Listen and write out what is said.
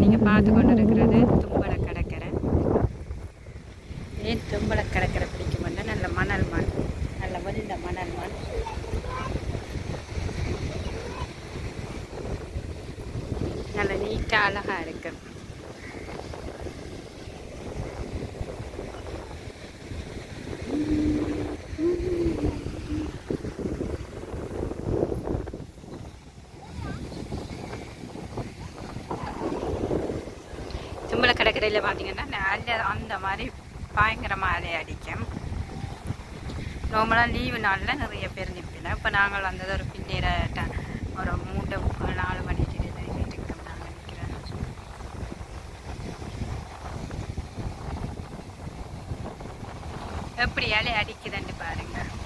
நீங்கள் பார்த்து கொண்டு இருக்கிறது தும்பளை கடற்கரை ஏன் தும்பளை கடற்கரை பிடிக்கும்னா நல்ல மணல் மண் நல்ல வெள்ள மணல் மண் நல்ல நீட்டாக அழகாக இருக்கு தும்பளை கடற்கரையில் பார்த்தீங்கன்னா நல்ல அந்த மாதிரி பயங்கரமாக அலை அடிக்கும் நார்மலாக லீவு நாளில் நிறைய பேர் நிற்பில இப்போ நாங்கள் வந்தது ஒரு பின்னேற ட- ஒரு மூன்று நாலு மணிக்கு இருக்கோம் நாங்கள் நிற்கிறேன் எப்படி அலை அடிக்குதுன்னு பாருங்க